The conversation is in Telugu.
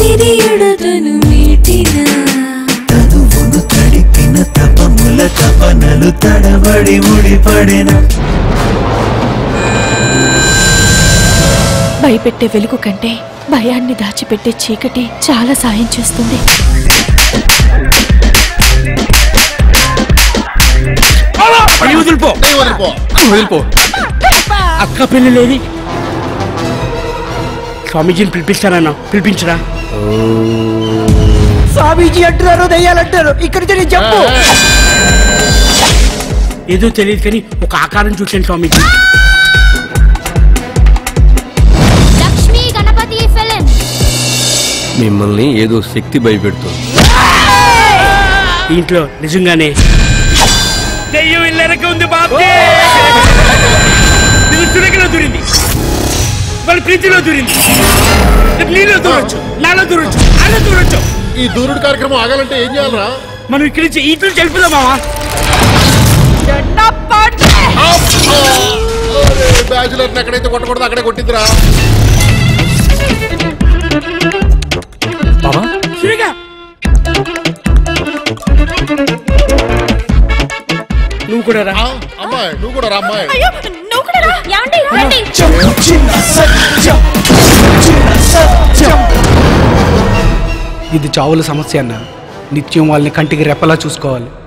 సిరియుడతను మీటిన తనువును తడిపిన తపముల తపనలు తడబడి ముడిపడిన భయపెట్టే వెలుగు కంటే భయాన్ని దాచిపెట్టే చీకటి చాలా సాయం చేస్తుంది వదిలిపో వదిలిపో వదిలిపో అక్క పెళ్లి లేని స్వామీజీని పిలిపిస్తానన్నా పిలిపించరా స్వామీజీ అంటున్నారు దయ్యాలంటారు ఇక్కడి నుంచి చెప్పు ఏదో తెలియదు కానీ ఒక ఆకారం చూశాను స్వామీజీ లక్ష్మీ గణపతి ఫిలిం మిమ్మల్ని ఏదో శక్తి భయపెడుతుంది ఇంట్లో నిజంగానే దెయ్యం ఇల్లరక ఉంది బాబే ఇది సురగిలో దూరింది వాళ్ళ ప్రీతిలో దూరింది రేపు నీలో దూరొచ్చు నాలో దూరొచ్చు అలా దూరొచ్చు ఈ దూరుడు కార్యక్రమం ఆగాలంటే ఏం చేయాలరా మనం ఇక్కడి నుంచి ఇంట్లో చెల్పుదాం మావా బ్యాచులర్ ఎక్కడైతే కొట్టకూడదు అక్కడే కొట్టిందిరా సురేగా నువ్వు కూడా రా ఆ, అమ్మాయి నువ్వు కూడా రా అమ్మాయి నువ్వు కూడా రా. ఏమండి రండి ఇది చావుల సమస్య అన్న నిత్యం వాళ్ళని కంటికి రెప్పలా చూసుకోవాలి